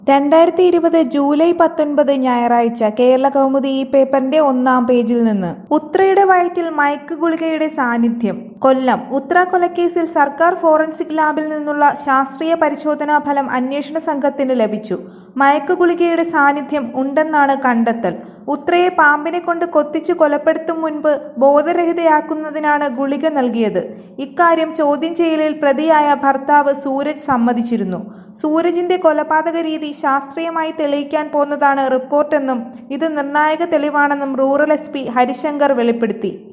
രണ്ടായിരത്തി ഇരുപത് ജൂലൈ പത്തൊൻപത് ഞായറാഴ്ച കേരള കൗമുദി ഈ പേപ്പറിന്റെ ഒന്നാം പേജിൽ നിന്ന് ഉത്രയുടെ വയറ്റിൽ മയക്ക് ഗുളികയുടെ സാന്നിധ്യം കൊല്ലം ഉത്ര കൊലക്കേസിൽ സർക്കാർ ഫോറൻസിക് ലാബിൽ നിന്നുള്ള ശാസ്ത്രീയ പരിശോധനാ ഫലം അന്വേഷണ സംഘത്തിന് ലഭിച്ചു മയക്ക് ഗുളികയുടെ സാന്നിധ്യം ഉണ്ടെന്നാണ് കണ്ടെത്തൽ ഉത്രയെ പാമ്പിനെ കൊണ്ട് കൊത്തിച്ചു കൊലപ്പെടുത്തും മുൻപ് ബോധരഹിതയാക്കുന്നതിനാണ് ഗുളിക നൽകിയത് ഇക്കാര്യം ചോദ്യം ചെയ്യലിൽ പ്രതിയായ ഭർത്താവ് സൂരജ് സമ്മതിച്ചിരുന്നു സൂരജിന്റെ കൊലപാതക രീതി ശാസ്ത്രീയമായി തെളിയിക്കാൻ പോന്നതാണ് റിപ്പോർട്ടെന്നും ഇത് നിർണായക തെളിവാണെന്നും റൂറൽ എസ് പി ഹരിശങ്കർ വെളിപ്പെടുത്തി